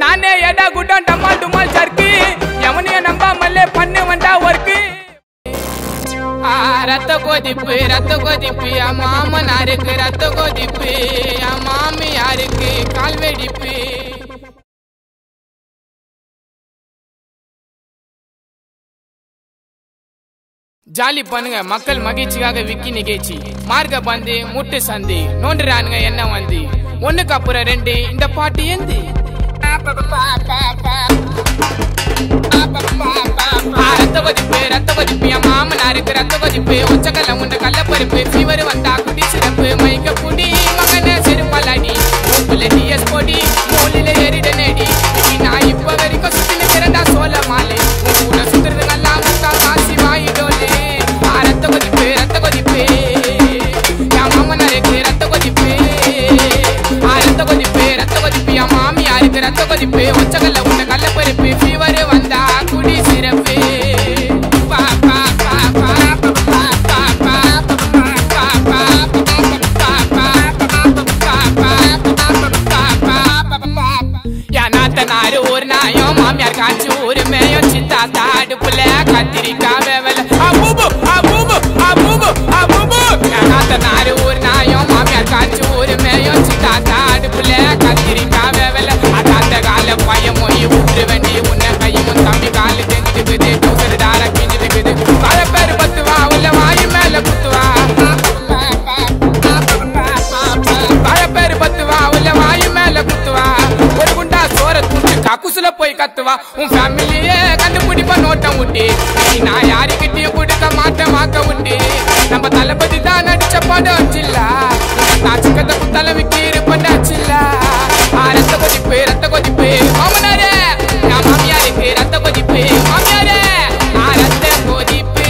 நானே எடா குட்டம் டம்மால் டும்மால் சர்க்கு எவனையும் நம்பாமலே பண்ணு வந்தா ஒர்க்கு ஆ, ரத்த கொதிப்பு ரத்த கொதிப்பு என் மாமனாருக்கு ரத்த கொதிப்பு என் மாமியாருக்கு கால் வெடிப்பு ஜாலி பண்ணுங்க மக்கள் மகிழ்ச்சிக்காக விக்கி நிகழ்ச்சி மார்க்க பந்து முட்டு சந்தி நோண்டுறானுங்க என்ன வந்து ஒண்ணுக்கு அப்புறம் ரெண்டு இந்த பாட்டு எந்து ஆ, ரத்த கொதிப்பு ரத்த கொதிப்பு என் மாமனாருக்கு ரத்த கொதிப்பு ஒச்சக்கல்ல உண்ட கள்ளப்பருப்பு ஃபீவர் வந்தா குடி சிறப்பு மயக்க புடி மகன செருப்பாலாடி மூக்குல டிஎஸ் பொடி மூலில ஏறிட நேடி இன்னி நான் இப்ப வரைக்கும் சுத்தி நிக்கிறதா சோழ மாலை உன் கூட சுத்துறது நல்லா முக்கா காசி வாயிடோலே ஆ, ரத்த கொதிப்பு ரத்த கொதிப்பு என் மாமனாருக்கு ரத்த கொதிப்பு ஆ, ரத்த கொதிப்பு ரத்த கொதிப்பு என் மாமியாருக்கு ரத்த கொதிப்பு ஒச்சக்கல்ல உண்ட கள்ளப்பருப்பு ஃபீவர் வந்தா குடி சிறப்பு பா, பா, பா, பா, பா, பா, பா, பா, பா, பா, என் நாத்தனாரு ஒரு நாயும் மாமியார் காய்ச்சி ஒரு மேயும் சித்தா தாடுப்புல கத்திரிக்காய் வேவல அபூபு அபூபு அபூபு அபூபு என் நாத்தனாரு ஒரு நாயும் மாமியார் காய்ச்சி ஒரு மேயும் சித்தா தாடுப்புல கத்திரிக்காய் வேவல அது அந்த கால பையன் மொழி விட்டுரு வேண்டி உன்னை கையும் தம்பி காலு தெரிஞ்சுக்குது டூசர் தார கிஞ்சுக்குது பல பேர் பத்துவா உள்ள வாயு மேல குத்துவா பல பேர் பத்துவா உள்ள வாயு மேல குத்துவா ஒரு குண்டா சோற துண்டு கக்குசுல போய் கத்துவா உன் ஃபேமிலியே கண்டுபிடிப்ப நோட்டம் விட்டு நீ நான் யாருக்கிட்டையும் கொடுக்க மாட்டேன் வாக்க விட்டு நம்ம தளபதி தான் நடிச்ச படம் சில்லா நாச்சுக்கத்த குத்தல விக்கி இருப்பண்டா சில்லா ஆ, ரத்த கொதிப்பு ரத்த கொதிப்பு மாமனாரே நான் மாமியாருக்கு ரத்த கொதிப்பு மாமியாரே ஆ, ரத்த கொதிப்பு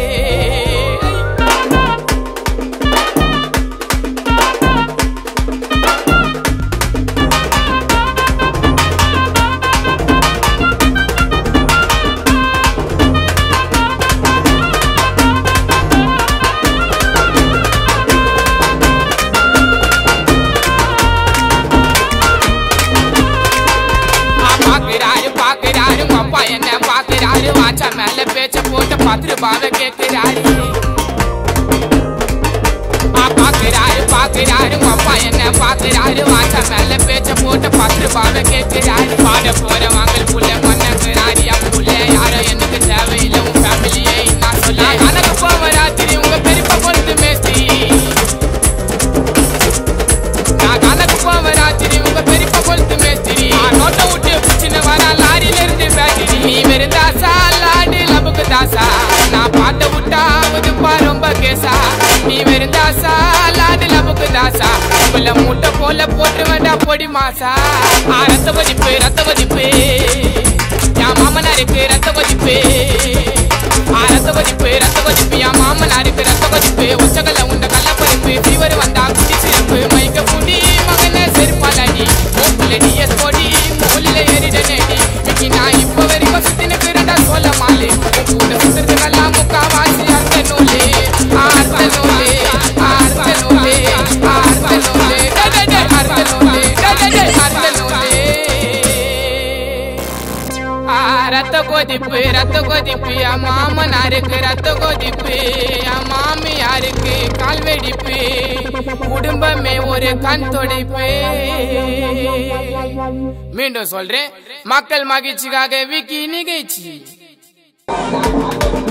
ஆ, பாக்குறாரு பாக்குறாரு உங்க அப்பா என்ன பாக்குறாரு வாச்சா மேல பேச்ச போட்டு பத்து ரூபாவை கேக்குறாரு ஆ, பாக்குறாரு பாக்குறாரு உங்க அப்பா என்ன பாக்குறாரு வாச்சா மேல பேச்ச போட்டு பத்து ரூபாவை கேக்குறாரு பாட போற வாங்கல் புள்ள மன்னங்கிறாரு என் புள்ள யாரோ எனக்கு தேவையில்லை உன் ஃபேமிலியே நான் சொல்ல கணக்கு போவ ராத்திரி உங்க பெரியப்பா பொழுது மேஸ்திரி நான் கணக்கு போவ ராத்திரி உங்க பெரியப்பா கொளுத்து மேஸ்திரி நான் நோட்டை விட்டு பிடிச்சின்னு வர லாரியில இருந்து பேட்டரி நீ வெறும் தாசா லாடி லபுக்கு தாசா நான் பார்த்த விட்டா புதுப்பா ரொம்ப கேசா நீ வெறும் தாசா லாடி லபுக்கு தாசா உள்ள மூட்டை போல போட்டு வேண்டா பொடி மாசா ஆ, ரத்த கொதிப்பு ரத்த கொதிப்பு என் மாமனாருக்கு ரத்த கொதிப்பு ஆ, ரத்த கொதிப்பு ரத்த கொதிப்பு என் மாமனாருக்கு ரத்த கொதிப்பு ஒச்சகல உண்ட கள்ளப்பருப்பு ஃபீவர் வந்தா குடி சிறப்பு மைக்க புடி மகன செருப்பாலாடி மூக்குல டிஎஸ் போடி மூலில ஏறிட நேடி இன்னைக்கு நான் இப்ப வரைக்கும் சுத்தி நிக்கிறேன்டா சோழ மாலு உன் கூட சுத்துறது நல்லா முக்கா வாசி அர்த்த நூலே அர்த்த நூலே அர்த்த நூலே அர்த்த நூலே டே, டே, டே, அர்த்த நூலே டே, டே, டே, அர்த்த நூலே ஆ, ரத்த கொதிப்பு ரத்த கொதிப்பு என் மாமனாருக்கு ரத்த கொதிப்பு என் மாமியாருக்கு கால் வெடிப்பு குடும்பமே ஒரு கண் துடைப்பு மீண்டும் சொல்றேன் மக்கள் மகிழ்ச்சிக்காக விக்கி நிகழ்ச்சி